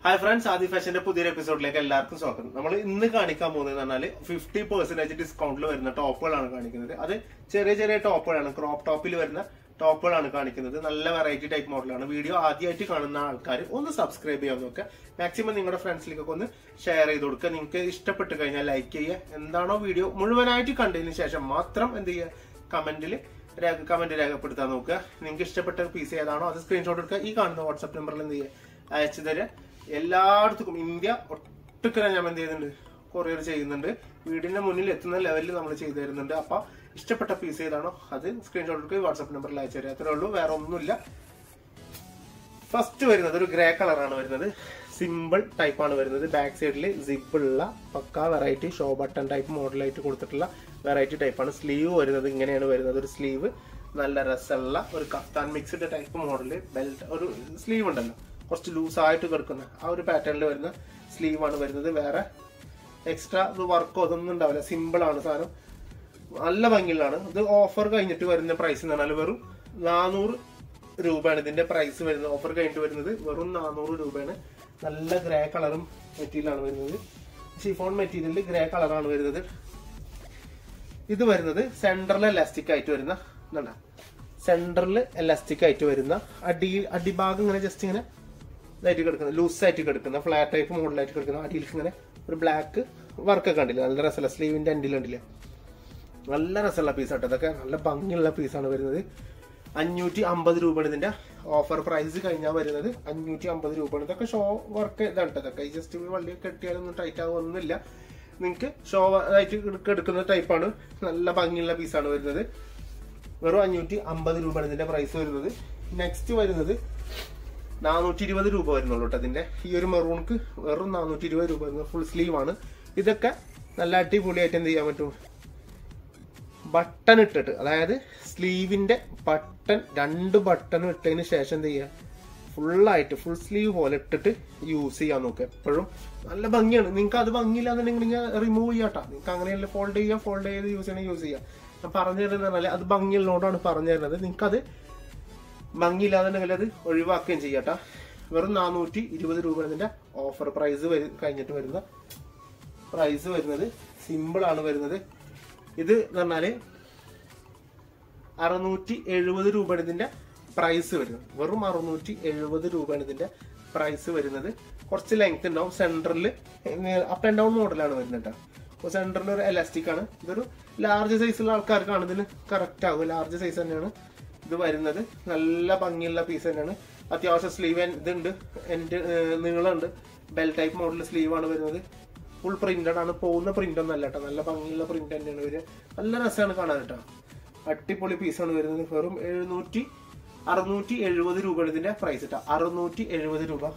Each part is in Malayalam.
ഹായ് ഫ്രണ്ട്സ് ആദി ഫാഷന്റെ പുതിയൊരു എപ്പിസോഡിലേക്ക് എല്ലാവർക്കും സ്വാഗതം നമ്മൾ ഇന്ന് കാണിക്കാൻ പോകുന്നത് പറഞ്ഞാൽ ഫിഫ്റ്റി പെർസെന്റേജ് ഡിസ്കൗണ്ടിൽ വരുന്ന ടോപ്പുകളാണ് കാണിക്കുന്നത് അത് ചെറിയ ചെറിയ ടോപ്പുകളാണ് ക്രോപ്പ് ടോപ്പിൽ വരുന്ന ടോപ്പുകളാണ് കാണിക്കുന്നത് നല്ല വെറൈറ്റി ടൈപ്പ് മോഡലാണ് വീഡിയോ ആദ്യമായിട്ട് കാണുന്ന ആൾക്കാർ ഒന്ന് സബ്സ്ക്രൈബ് ചെയ്യാൻ നോക്കുക മാക്സിമം നിങ്ങളുടെ ഫ്രണ്ട്സിലേക്കൊക്കെ ഒന്ന് ഷെയർ ചെയ്ത് കൊടുക്കുക നിങ്ങൾക്ക് ഇഷ്ടപ്പെട്ട് കഴിഞ്ഞാൽ ലൈക്ക് ചെയ്യുക എന്താണോ വീഡിയോ മുഴുവനായിട്ട് കണ്ടതിന് ശേഷം മാത്രം എന്ത് ചെയ്യുക കമന്റിൽ കമന്റ് രേഖപ്പെടുത്താൻ നോക്കുക നിങ്ങൾക്ക് ഇഷ്ടപ്പെട്ട പീസ് ഏതാണോ അത് സ്ക്രീൻഷോട്ട് എടുക്കുക ഈ കാണുന്ന വാട്സ്ആപ്പ് നമ്പറിൽ എന്ത് ചെയ്യുക അയച്ചു തരിക എല്ലായിടത്തും ഇന്ത്യ ഒട്ടുക്കര ഞാൻ എന്ത് ചെയ്യുന്നുണ്ട് കൊറിയർ ചെയ്യുന്നുണ്ട് വീടിന്റെ മുന്നിൽ എത്തുന്ന ലെവലിൽ നമ്മൾ ചെയ്തു തരുന്നുണ്ട് അപ്പൊ ഇഷ്ടപ്പെട്ട പീസ് ഏതാണോ അത് സ്ക്രീൻഷോട്ട് എടുക്കുക വാട്സ്ആപ്പ് നമ്പറിൽ അയച്ചു തരിക അത്രേ ഉള്ളൂ വേറെ ഒന്നുമില്ല ഫസ്റ്റ് വരുന്നത് ഒരു ഗ്രേ കളറാണ് വരുന്നത് സിമ്പിൾ ടൈപ്പ് ആണ് വരുന്നത് ബാക്ക് സൈഡിൽ സിബുള്ള പക്ക വെറൈറ്റി ഷോ ബട്ടൺ ടൈപ്പ് മോഡലായിട്ട് കൊടുത്തിട്ടുള്ള വെറൈറ്റി ടൈപ്പാണ് സ്ലീവ് വരുന്നത് ഇങ്ങനെയാണ് വരുന്നത് ഒരു സ്ലീവ് നല്ല രസമുള്ള ഒരു kaftan mixed type model belt ഒരു സ്ലീവ് ഉണ്ടല്ലോ കുറച്ച് ലൂസായിട്ട് കിടക്കുന്ന ആ ഒരു പാറ്റേണിൽ വരുന്ന സ്ലീവ് ആണ് വരുന്നത് വേറെ എക്സ്ട്രാ ഇത് വർക്കോ അതൊന്നും ഉണ്ടാവില്ല സിമ്പിൾ ആണ് സാധനം നല്ല ഭംഗിയുള്ളതാണ് ഇത് ഓഫർ കഴിഞ്ഞിട്ട് വരുന്ന പ്രൈസ് എന്ന് പറഞ്ഞാൽ വെറും നാനൂറ് രൂപയാണ് ഇതിന്റെ പ്രൈസ് വരുന്നത് ഓഫർ കഴിഞ്ഞിട്ട് വരുന്നത് വെറും നാനൂറ് രൂപയാണ് നല്ല ഗ്രേ കളറും മെറ്റീരിയലാണ് വരുന്നത് ഷിഫോൺ മെറ്റീരിയലിൽ ഗ്രേ കളറാണ് വരുന്നത് ഇത് വരുന്നത് സെൻട്രൽ എലാസ്റ്റിക് ആയിട്ട് വരുന്ന എന്താ സെൻട്രൽ എലാസ്റ്റിക് ആയിട്ട് വരുന്ന അടി അടിഭാഗം ഇങ്ങനെ ജസ്റ്റ് ഇങ്ങനെ ഇതായിട്ട് കിടക്കുന്ന ലൂസ് ആയിട്ട് കിടക്കുന്ന ഫ്ലാറ്റ് ടൈപ്പ് മോഡലായിട്ട് കിടക്കുന്ന അടിയിലേക്ക് ഇങ്ങനെ ഒരു ബ്ലാക്ക് വർക്ക് ഒക്കെ കണ്ടില്ല നല്ല രസമല്ല സ്ലീവിന്റെ എൻഡിൽ കണ്ടില്ല നല്ല രസമുള്ള പീസ് ആട്ടോ ഇതൊക്കെ നല്ല ഭംഗിയുള്ള പീസാണ് വരുന്നത് അഞ്ഞൂറ്റി അമ്പത് രൂപയാണ് ഇതിന്റെ ഓഫർ പ്രൈസ് കഴിഞ്ഞാൽ വരുന്നത് അഞ്ഞൂറ്റി അമ്പത് രൂപയാണ് ഇതൊക്കെ ഷോ വർക്ക് ഇതാണ് ട്ടോ ഇതൊക്കെ ജസ്റ്റ് വള്ളി കെട്ടിയാലൊന്നും ടൈറ്റ് ആകുമൊന്നുമില്ല നിങ്ങൾക്ക് ഷോ ആയിട്ട് എടുക്കുന്ന ടൈപ്പാണ് നല്ല ഭംഗിയുള്ള പീസാണ് വരുന്നത് വെറും അഞ്ഞൂറ്റി അമ്പത് രൂപയാണ് ഇതിന്റെ പ്രൈസ് വരുന്നത് നെക്സ്റ്റ് വരുന്നത് നാനൂറ്റി ഇരുപത് രൂപ വരുന്നുള്ളൂ കേട്ടോ ഇതിന്റെ ഈ ഒരു മെറൂൺക്ക് വെറും നാനൂറ്റി ഇരുപത് രൂപ വരുന്നത് ഫുൾ സ്ലീവ് ആണ് ഇതൊക്കെ നല്ല അടിപൊളിയായിട്ട് എന്ത് ചെയ്യാൻ പറ്റും ബട്ടൺ ഇട്ടിട്ട് അതായത് സ്ലീവിന്റെ ബട്ടൺ രണ്ട് ബട്ടൺ ഇട്ടതിന് ശേഷം എന്ത് ചെയ്യുക ഫുള്ളായിട്ട് ഫുൾ സ്ലീവ് പോലെ ഇട്ടിട്ട് യൂസ് ചെയ്യാൻ നോക്കുക എപ്പോഴും നല്ല ഭംഗിയാണ് നിങ്ങൾക്ക് അത് ഭംഗിയില്ലാന്നുണ്ടെങ്കിൽ നിങ്ങൾ റിമൂവ് ചെയ്യാട്ടോ നിങ്ങൾക്ക് അങ്ങനെയല്ല ഫോൾഡ് ചെയ്യാം ഫോൾഡ് ചെയ്ത് യൂസ് ചെയ്യണമെങ്കിൽ യൂസ് ചെയ്യാം ഞാൻ പറഞ്ഞു തരുന്നത് പറഞ്ഞാൽ അത് ഭംഗിയുള്ളതുകൊണ്ടാണ് പറഞ്ഞു തരുന്നത് നിങ്ങൾക്ക് അത് ഭംഗിയില്ലാന്നുണ്ടെങ്കിൽ അത് ഒഴിവാക്കുകയും ചെയ്യാട്ടോ വെറും നാനൂറ്റി ഇരുപത് രൂപ ഇതിന്റെ ഓഫർ പ്രൈസ് വരും കഴിഞ്ഞിട്ട് വരുന്ന പ്രൈസ് വരുന്നത് സിമ്പിൾ ആണ് വരുന്നത് ഇത് എന്ന് പറഞ്ഞാല് അറുന്നൂറ്റി എഴുപത് രൂപയാണ് ഇതിന്റെ പ്രൈസ് വരുന്നത് വെറും അറുന്നൂറ്റി എഴുപത് രൂപയാണ് ഇതിന്റെ പ്രൈസ് വരുന്നത് കുറച്ച് ലെങ്ത് ഉണ്ടാവും സെൻറ്ററിൽ അപ്പ് ആൻഡ് ഡൗൺ മോഡലാണ് വരുന്നത് കേട്ടോ സെൻറ്ററിൽ ഒരു എലാസ്റ്റിക് ആണ് ഇതൊരു ലാർജ് സൈസുള്ള ആൾക്കാർക്കാണ് ഇതിന് കറക്റ്റ് ആവും ലാർജ് സൈസ് തന്നെയാണ് ഇത് വരുന്നത് നല്ല ഭംഗിയുള്ള പീസ് തന്നെയാണ് അത്യാവശ്യം സ്ലീവ് ഇതുണ്ട് എൻ്റെ നീളമുണ്ട് ബെൽ ടൈപ്പ് മോഡൽ സ്ലീവ് ആണ് വരുന്നത് ഫുൾ പ്രിന്റഡ് ആണ് പോകുന്ന പ്രിന്റ് ഒന്നും അല്ല കേട്ടോ നല്ല ഭംഗിയുള്ള പ്രിന്റ് തന്നെയാണ് വരിക നല്ല രസമാണ് കാണാൻ കേട്ടോ അടിപൊളി പീസാണ് വരുന്നത് വെറും എഴുന്നൂറ്റി അറുന്നൂറ്റി എഴുപത് രൂപയാണ് ഇതിന്റെ പ്രൈസ് കേട്ടോ അറുന്നൂറ്റി എഴുപത് രൂപ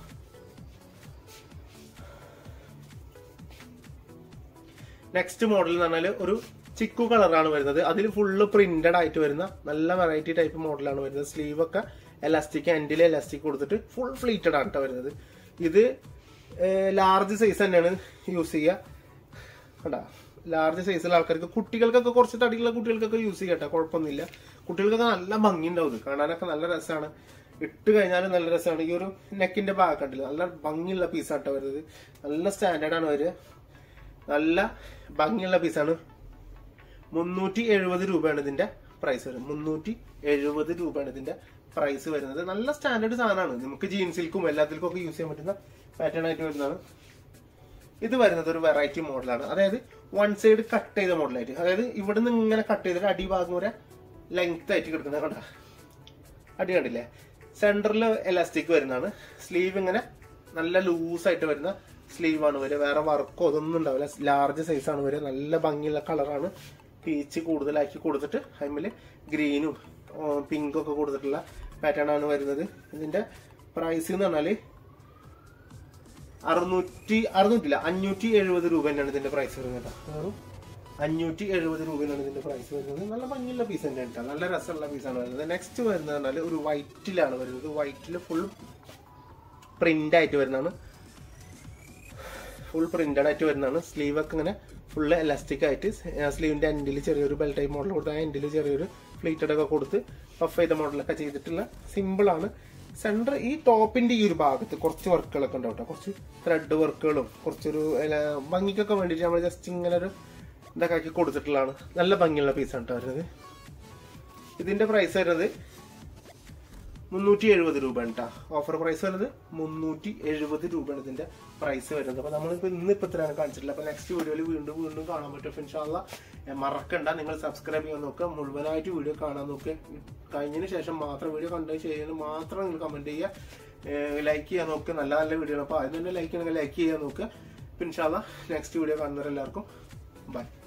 നെക്സ്റ്റ് മോഡൽ എന്ന് പറഞ്ഞാൽ ഒരു ചിക്കു കളറാണ് വരുന്നത് അതിൽ ഫുള്ള് പ്രിന്റഡ് ആയിട്ട് വരുന്ന നല്ല വെറൈറ്റി ടൈപ്പ് മോഡലാണ് വരുന്നത് സ്ലീവ് ഒക്കെ എലാസ്റ്റിക് എൻഡിൽ എലാസ്റ്റിക് കൊടുത്തിട്ട് ഫുൾ ഫ്ലീറ്റഡ് ആണ് കേട്ടോ വരുന്നത് ഇത് ലാർജ് സൈസ് തന്നെയാണ് യൂസ് ചെയ്യുക കണ്ടാ ലാർജ് സൈസുള്ള ആൾക്കാർക്ക് കുട്ടികൾക്കൊക്കെ കുറച്ച് തടിയുള്ള കുട്ടികൾക്കൊക്കെ യൂസ് ചെയ്യട്ടെ കുഴപ്പമൊന്നുമില്ല കുട്ടികൾക്കൊക്കെ നല്ല ഭംഗി ഉണ്ടാവും ഇത് കാണാനൊക്കെ നല്ല രസമാണ് ഇട്ട് കഴിഞ്ഞാൽ നല്ല രസമാണ് ഈ ഒരു നെക്കിന്റെ ഭാഗം കണ്ടില്ല നല്ല ഭംഗിയുള്ള പീസാട്ടോ വരുന്നത് നല്ല സ്റ്റാൻഡേർഡ് ആണ് വരിക നല്ല ഭംഗിയുള്ള പീസാണ് മുന്നൂറ്റി എഴുപത് രൂപയാണ് ഇതിന്റെ പ്രൈസ് വരുന്നത് മുന്നൂറ്റി എഴുപത് രൂപയാണ് ഇതിന്റെ പ്രൈസ് വരുന്നത് നല്ല സ്റ്റാൻഡേർഡ് സാധനമാണ് നമുക്ക് ജീൻസിൽക്കും എല്ലാത്തിൽക്കും ഒക്കെ യൂസ് ചെയ്യാൻ പറ്റുന്ന പാറ്റേൺ ആയിട്ട് വരുന്നതാണ് ഇത് വരുന്നത് ഒരു വെറൈറ്റി മോഡലാണ് അതായത് വൺ സൈഡ് കട്ട് ചെയ്ത മോഡലായിട്ട് അതായത് ഇവിടെ നിന്ന് ഇങ്ങനെ കട്ട് ചെയ്തിട്ട് അടിഭാഗം വരെ ലെങ്ത് ആയിട്ട് കിടക്കുന്നത് കണ്ട അടി കണ്ടില്ലേ സെന്ററിൽ എലാസ്റ്റിക് വരുന്നതാണ് സ്ലീവ് ഇങ്ങനെ നല്ല ലൂസായിട്ട് വരുന്ന സ്ലീവ് ആണ് വരിക വേറെ വർക്കോ അതൊന്നും ഉണ്ടാവില്ല ലാർജ് സൈസ് ആണ് വരിക നല്ല ഭംഗിയുള്ള കളറാണ് പീച്ച് കൂടുതലാക്കി കൊടുത്തിട്ട് അതിൽ ഗ്രീനും പിങ്കും ഒക്കെ കൊടുത്തിട്ടുള്ള പാറ്റേൺ ആണ് വരുന്നത് ഇതിന്റെ പ്രൈസ് എന്ന് പറഞ്ഞാല് അറുന്നൂറ്റി അറുന്നൂറ്റില്ല അഞ്ഞൂറ്റി എഴുപത് രൂപ തന്നെയാണ് ഇതിന്റെ പ്രൈസ് വരുന്നത് കേട്ടോ വെറും അഞ്ഞൂറ്റി എഴുപത് രൂപയാണ് ഇതിന്റെ പ്രൈസ് വരുന്നത് നല്ല ഭംഗിയുള്ള പീസ് തന്നെയാണ് കേട്ടോ നല്ല രസമുള്ള പീസാണ് വരുന്നത് നെക്സ്റ്റ് വരുന്നത് പറഞ്ഞാൽ ഒരു വൈറ്റിലാണ് വരുന്നത് വൈറ്റിൽ ഫുൾ പ്രിന്റ് ആയിട്ട് വരുന്നതാണ് ഫുൾ പ്രിന്റഡ് ആയിട്ട് വരുന്നതാണ് സ്ലീവ് ഒക്കെ ഇങ്ങനെ ഫുള്ള് എലാസ്റ്റിക് ആയിട്ട് സ്ലീവിന്റെ എൻഡിൽ ചെറിയൊരു ബെൽ ടൈപ്പ് മോഡൽ കൊടുത്ത് ആ എൻഡിൽ ചെറിയൊരു ഫ്ലീറ്റഡ് ഒക്കെ കൊടുത്ത് പഫ് ചെയ്ത മോഡലൊക്കെ ചെയ്തിട്ടുള്ള സിമ്പിൾ ആണ് സെന്റർ ഈ ടോപ്പിന്റെ ഈ ഒരു ഭാഗത്ത് കുറച്ച് വർക്കുകളൊക്കെ ഉണ്ടാവും കേട്ടോ കുറച്ച് ത്രെഡ് വർക്കുകളും കുറച്ചൊരു അല്ല, ഭംഗിക്കൊക്കെ വേണ്ടിയിട്ട് നമ്മൾ ജസ്റ്റ് ഇങ്ങനെ ഒരു ഇതൊക്കെ ആക്കി കൊടുത്തിട്ടുള്ളതാണ് നല്ല ഭംഗിയുള്ള പീസാണ് കേട്ടോ വരുന്നത് ഇതിന്റെ പ്രൈസ് വരുന്നത് മുന്നൂറ്റി എഴുപത് രൂപയാണ് കേട്ടോ ഓഫർ പ്രൈസ് വരുന്നത് മുന്നൂറ്റി എഴുപത് രൂപയാണ് ഇതിന്റെ പ്രൈസ് വരുന്നത് അപ്പൊ നമ്മളിപ്പോ ഇന്ന് ഇപ്പൊ ഇത്രയാണ് കാണിച്ചിട്ടില്ല അപ്പൊ നെക്സ്റ്റ് വീഡിയോയിൽ വീണ്ടും വീണ്ടും കാണാൻ പറ്റും അപ്പൊ ഇൻഷാല്ല മറക്കണ്ട നിങ്ങൾ സബ്സ്ക്രൈബ് ചെയ്യാൻ നോക്കുക മുഴുവനായിട്ട് വീഡിയോ കാണാൻ നോക്കുക കഴിഞ്ഞതിന് ശേഷം മാത്രം വീഡിയോ കണ്ടതിന് ശേഷം മാത്രം നിങ്ങൾ കമന്റ് ചെയ്യുക ലൈക്ക് ചെയ്യാൻ നോക്കുക നല്ല നല്ല വീഡിയോ അപ്പൊ അതിന് തന്നെ ലൈക്ക് ചെയ്യണമെങ്കിൽ ലൈക്ക് ചെയ്യാൻ നോക്കുക ഇൻഷാല്ല നെക്സ്റ്റ് വീഡിയോ കാണുന്നവരെല്ലാവർക്കും ബൈ